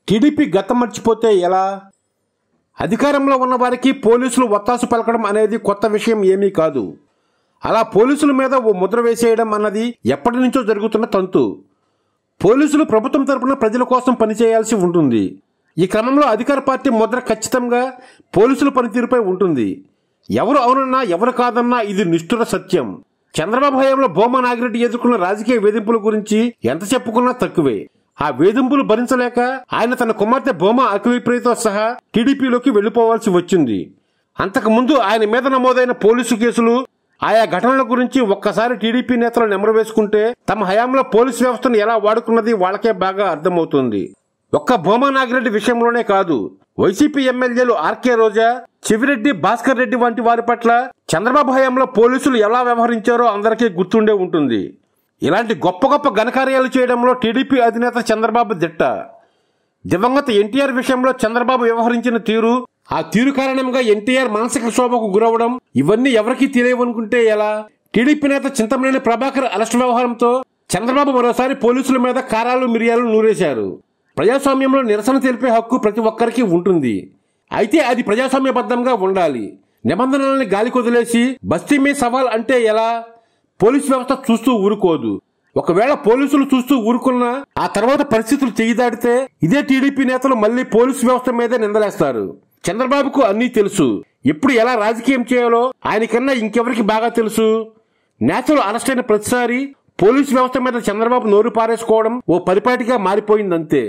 TDP గతం మర్చిపోతే ఎలా అధికారంలో ఉన్న వారికి పోలీసులు ఒత్తాసు పలకడం అనేది కొత్త విషయం ఏమీ కాదు అలా పోలీసుల మీద ఓ ముద్ర వేసేయడం అన్నది ఎప్పటి నుంచో జరుగుతున్న తంతు పోలీసులు ప్రభుత్వం తరపున ప్రజల కోసం పనిచేయాల్సి ఉంటుంది ఈ క్రమంలో అధికార పార్టీ ముద్ర ఖచ్చితంగా పోలీసుల పనితీరుపై ఉంటుంది ఎవరు అవునన్నా ఎవరు కాదన్నా ఇది నిష్ఠుర సత్యం చంద్రబాబు హయాంలో భూమా నాగిరెడ్డి ఎదుర్కొన్న రాజకీయ వేధింపుల గురించి ఎంత చెప్పుకున్నా తక్కువే ఆ వేధింపులు భరించలేక ఆయన తన కుమార్తె భూమా అఖిలప్రియతో సహా టీడీపీలోకి వెళ్లిపోవాల్సి వచ్చింది అంతకుముందు ఆయన మీద నమోదైన పోలీసు కేసులు ఆయా ఘటనల గురించి ఒక్కసారి టీడీపీ నేతలు నెమరు వేసుకుంటే తమ హయాంలో పోలీసు వ్యవస్థను ఎలా వాడుకున్నది వాళ్ళకే బాగా అర్థమవుతుంది ఒక్క భూమా నాగిరెడ్డి విషయంలోనే కాదు వైసీపీ ఎమ్మెల్యేలు ఆర్కే రోజా చెవిరెడ్డి భాస్కర్ రెడ్డి వంటి వారి పట్ల చంద్రబాబు హయాంలో పోలీసులు ఎలా వ్యవహరించారో అందరికీ గుర్తుండే ఉంటుంది ఇలాంటి గొప్ప గొప్ప ఘనకార్యాలు చేయడంలో టీడీపీ అధినేత చంద్రబాబు దిట్ట దివంగత ఎన్టీఆర్ విషయంలో చంద్రబాబు వ్యవహరించిన తీరు ఆ తీరు కారణంగా ఎన్టీఆర్ మానసిక శోభకు గురవడం ఇవన్నీ ఎవరికీ తెలియవనుకుంటే ఎలా టీడీపీ నేత చింతమనేని ప్రభాకర్ అరెస్ట్ వ్యవహారంతో చంద్రబాబు మరోసారి పోలీసుల మీద కారాలు మిరియాలు నూరేశారు ప్రజాస్వామ్యంలో నిరసన తెలిపే హక్కు ప్రతి ఒక్కరికి ఉంటుంది అయితే అది ప్రజాస్వామ్యబద్ధంగా ఉండాలి నిబంధనల్ని గాలి కొదిలేసి బస్తీ మీ సవాల్ అంటే ఎలా పోలీసు వ్యవస్థ చూస్తూ ఊరుకోదు ఒకవేళ పోలీసులు చూస్తూ ఊరుకున్నా ఆ తర్వాత పరిస్థితులు చెయ్యి దాటితే ఇదే టీడీపీ నేతలు మళ్ళీ పోలీసు వ్యవస్థ మీదే నిందలేస్తారు చంద్రబాబుకు అన్నీ తెలుసు ఎప్పుడు ఎలా రాజకీయం చేయాలో ఆయనకన్నా ఇంకెవరికి బాగా తెలుసు నేతలు అరెస్ట్ అయిన ప్రతిసారి పోలీసు వ్యవస్థ మీద చంద్రబాబు నోరు పారేసుకోవడం ఓ పరిపాటిగా మారిపోయిందంతే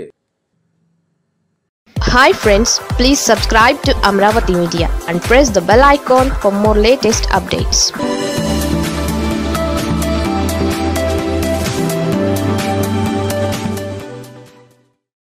hi friends please subscribe to Amaravati media and press the bell icon for more latest updates